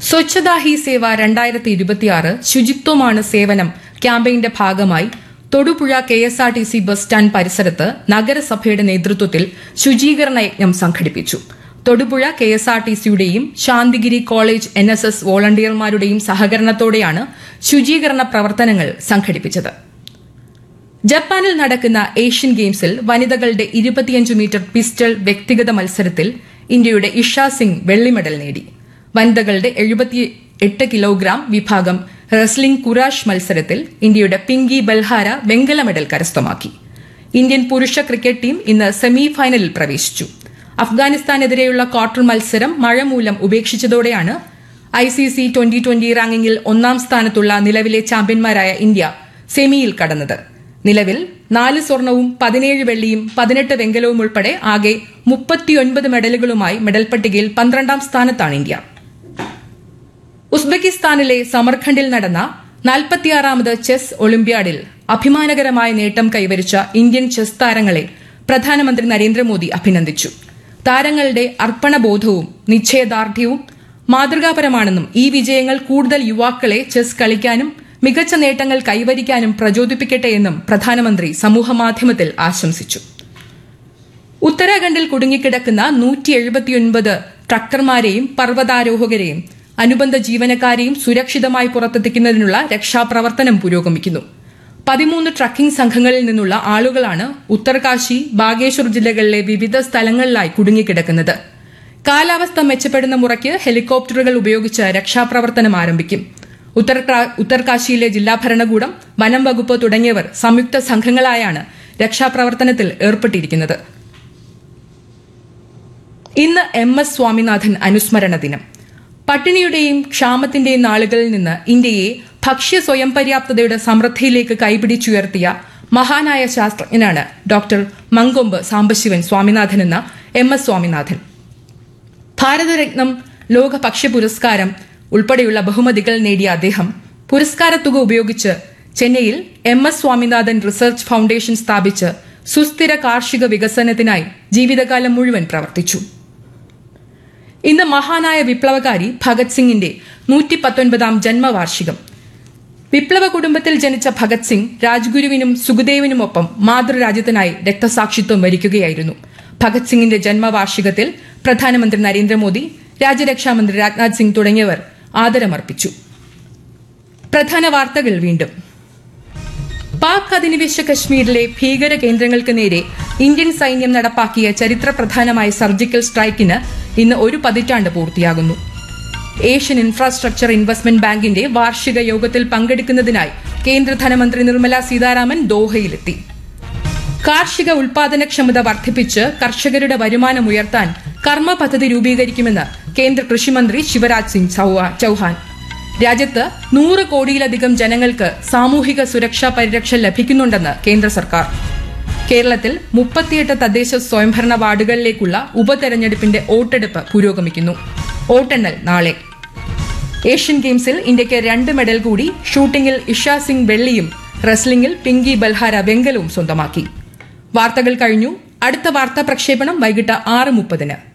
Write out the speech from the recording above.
സ്വച്ഛതാ he സേവ രണ്ടായിരത്തി ഇരുപത്തിയാറ് ശുചിത്വമാണ് സേവനം ക്യാമ്പയിന്റെ ഭാഗമായി Thodupuzha K S R T C bus stand പരിസരത്ത് നഗരസഭയുടെ നേതൃത്വത്തിൽ ശുചീകരണ യജ്ഞം സംഘടിപ്പിച്ചു Thodupuzha K S R T സിയുടെയും Santhigiri college N S S വോളണ്ടിയർമാരുടെയും സഹകരണത്തോടെയാണ് ശുചീകരണ പ്രവർത്തനങ്ങൾ സംഘടിപ്പിച്ചത് ജപ്പാനിൽ നടക്കുന്ന ഏഷ്യൻ ഗെയിംസിൽ വനിതകളുടെ ഇരുപത്തിയഞ്ച് മീറ്റർ പിസ്റ്റൾ വ്യക്തിഗത മത്സരത്തിൽ ഇന്ത്യയുടെ ഇഷ സിംഗ് വെള്ളി മെഡൽ നേടി വനിതകളുടെ എഴുപത്തി എട്ട് കിലോഗ്രാം വിഭാഗം റെസ്ലിംഗ് കുറാഷ് മത്സരത്തിൽ ഇന്ത്യയുടെ പിങ്കി ബൽഹാര വെങ്കല മെഡൽ കരസ്ഥമാക്കി ഇന്ത്യൻ പുരുഷ ക്രിക്കറ്റ് ടീം ഇന്ന് സെമി ഫൈനലിൽ പ്രവേശിച്ചു അഫ്ഗാനിസ്ഥാനെതിരെയുള്ള ക്വാർട്ടർ മത്സരം മഴ മൂലം ഉപേക്ഷിച്ചതോടെയാണ് I C C twenty twenty റാങ്കിങ്ങിൽ ഒന്നാം സ്ഥാനത്തുള്ള നിലവിലെ ചാമ്പ്യന്മാരായ ഇന്ത്യ സെമിയിൽ കടന്നത് നിലവിൽ നാല് സ്വർണവും പതിനേഴ് വെള്ളിയും പതിനെട്ട് വെങ്കലവും ഉൾപ്പെടെ ആകെ മുപ്പത്തിയൊൻപത് മെഡലുകളുമായി മെഡൽ പട്ടികയിൽ പന്ത്രണ്ടാം സ്ഥാനത്താണ് ഇന്ത്യ ഉസ്ബെക്കിസ്ഥാനിലെ സമർഖണ്ഡിൽ നടന്ന നാൽപ്പത്തിയാറാമത് ചെസ് ഒളിമ്പ്യാഡിൽ അഭിമാനകരമായ നേട്ടം കൈവരിച്ച ഇന്ത്യൻ ചെസ് താരങ്ങളെ പ്രധാനമന്ത്രി നരേന്ദ്രമോദി അഭിനന്ദിച്ചു താരങ്ങളുടെ അർപ്പണബോധവും നിശ്ചയദാർഢ്യവും മാതൃകാപരമാണെന്നും ഈ വിജയങ്ങൾ കൂടുതൽ യുവാക്കളെ ചെസ് കളിക്കാനും മികച്ച നേട്ടങ്ങൾ കൈവരിക്കാനും പ്രചോദിപ്പിക്കട്ടെ എന്നും പ്രധാനമന്ത്രി സമൂഹമാധ്യമത്തിൽ ആശംസിച്ചു ഉത്തരാഖണ്ഡിൽ കുടുങ്ങിക്കിടക്കുന്ന നൂറ്റി എഴുപത്തിയൊൻപത് ട്രക്കർമാരെയും പർവ്വതാരോഹകരെയും അനുബന്ധ ജീവനക്കാരെയും സുരക്ഷിതമായി പുറത്തെത്തിക്കുന്നതിനുള്ള രക്ഷാപ്രവർത്തനം പുരോഗമിക്കുന്നു പതിമൂന്ന് ട്രക്കിംഗ് സംഘങ്ങളിൽ നിന്നുള്ള ആളുകളാണ് ഉത്തർകാശി ബാഗേശ്വർ ജില്ലകളിലെ വിവിധ സ്ഥലങ്ങളിലായി കുടുങ്ങിക്കിടക്കുന്നത് കാലാവസ്ഥ മെച്ചപ്പെടുന്ന മുറയ്ക്ക് ഹെലികോപ്റ്ററുകൾ ഉപയോഗിച്ച് രക്ഷാപ്രവർത്തനം ആരംഭിക്കും ഉത്തർകാശിയിലെ ജില്ലാ ഭരണകൂടം വനം വകുപ്പ് തുടങ്ങിയവർ സംയുക്ത സംഘങ്ങളായാണ് രക്ഷാപ്രവർത്തനത്തിൽ ഏർപ്പെട്ടിരിക്കുന്നത് ഇന്ന് എം എസ് സ്വാമിനാഥൻ അനുസ്മരണ ദിനം പട്ടിണിയുടെയും ക്ഷാമത്തിന്റെയും നാളുകളിൽ നിന്ന് ഇന്ത്യയെ ഭക്ഷ്യ സ്വയം പര്യാപ്തതയുടെ സമൃദ്ധിയിലേക്ക് കൈപിടിച്ചുയർത്തിയ മഹാനായ ശാസ്ത്രജ്ഞനാണ് ഡോക്ടർ മങ്കൊമ്പ് സാംബശിവൻ സ്വാമിനാഥൻ എന്ന എം എസ് സ്വാമിനാഥൻ ഭാരതരത്നം ലോക ഭക്ഷ്യ പുരസ്കാരം ഉൾപ്പെടെയുള്ള ബഹുമതികൾ നേടിയ അദ്ദേഹം പുരസ്കാരത്തുക ഉപയോഗിച്ച് ചെന്നൈയിൽ M S Swaminathan research foundation സ്ഥാപിച്ച് സുസ്ഥിര കാർഷിക വികസനത്തിനായി ജീവിതകാലം മുഴുവൻ പ്രവർത്തിച്ചു ഇന്ന് മഹാനായ വിപ്ലവകാരി ഭഗത് സിംഗിന്റെ നൂറ്റി പത്തൊൻപതാം ജന്മവാർഷികം വിപ്ലവ കുടുംബത്തിൽ ജനിച്ച ഭഗത് സിംഗ് രാജ്ഗുരുവിനും സുഖദേവിനുമൊപ്പം മാതൃരാജ്യത്തിനായി രക്തസാക്ഷിത്വം വരിക്കുകയായിരുന്നു ഭഗത് സിംഗിന്റെ ജന്മവാർഷികത്തിൽ പ്രധാനമന്ത്രി നരേന്ദ്രമോദി രാജ്യരക്ഷാമന്ത്രി രാജ്നാഥ് സിംഗ് തുടങ്ങിയവർ ആദരമർപ്പിച്ചു പ്രധാന വാർത്തകൾ വീണ്ടും പാക് അധിനിവേശ കശ്മീരിലെ ഭീകര കേന്ദ്രങ്ങൾക്ക് നേരെ ഇന്ത്യൻ സൈന്യം നടപ്പാക്കിയ ചരിത്രപ്രധാനമായ സർജിക്കൽ സ്ട്രൈക്കിന് ഇന്ന് ഒരു പതിറ്റാണ്ട് പൂർത്തിയാകുന്നു ഏഷ്യൻ ഇൻഫ്രാസ്ട്രക്ചർ ഇൻവെസ്റ്റ്മെന്റ് ബാങ്കിന്റെ വാർഷിക യോഗത്തിൽ പങ്കെടുക്കുന്നതിനായി കേന്ദ്ര ധനമന്ത്രി നിർമ്മല സീതാരാമൻ ദോഹയിലെത്തി കാർഷിക ഉൽപാദനക്ഷമത വർദ്ധിപ്പിച്ച് കർഷകരുടെ വരുമാനം ഉയർത്താൻ കർമ്മ പദ്ധതി രൂപീകരിക്കുമെന്ന് കേന്ദ്ര കൃഷിമന്ത്രി ശിവരാജ് സിംഗ് ചൌഹാൻ രാജ്യത്ത് നൂറ് കോടിയിലധികം ജനങ്ങൾക്ക് സാമൂഹിക സുരക്ഷാ പരിരക്ഷ ലഭിക്കുന്നുണ്ടെന്ന് കേന്ദ്ര സർക്കാർ കേരളത്തിൽ മുപ്പത്തിയെട്ട് തദ്ദേശ സ്വയംഭരണ വാർഡുകളിലേക്കുള്ള ഉപതെരഞ്ഞെടുപ്പിന്റെ വോട്ടെടുപ്പ് പുരോഗമിക്കുന്നു വോട്ടെണ്ണൽ നാളെ ഏഷ്യൻ ഗെയിംസിൽ ഇന്ത്യയ്ക്ക് രണ്ട് മെഡൽ കൂടി ഷൂട്ടിംഗിൽ ഇഷ സിംഗ് വെള്ളിയും റെസ്ലിംഗിൽ പിങ്കി ബൽഹാര വെങ്കലവും സ്വന്തമാക്കി വാർത്തകൾ കഴിഞ്ഞു അടുത്ത വാർത്താ പ്രക്ഷേപണം വൈകിട്ട് ആറ് മുപ്പതിന്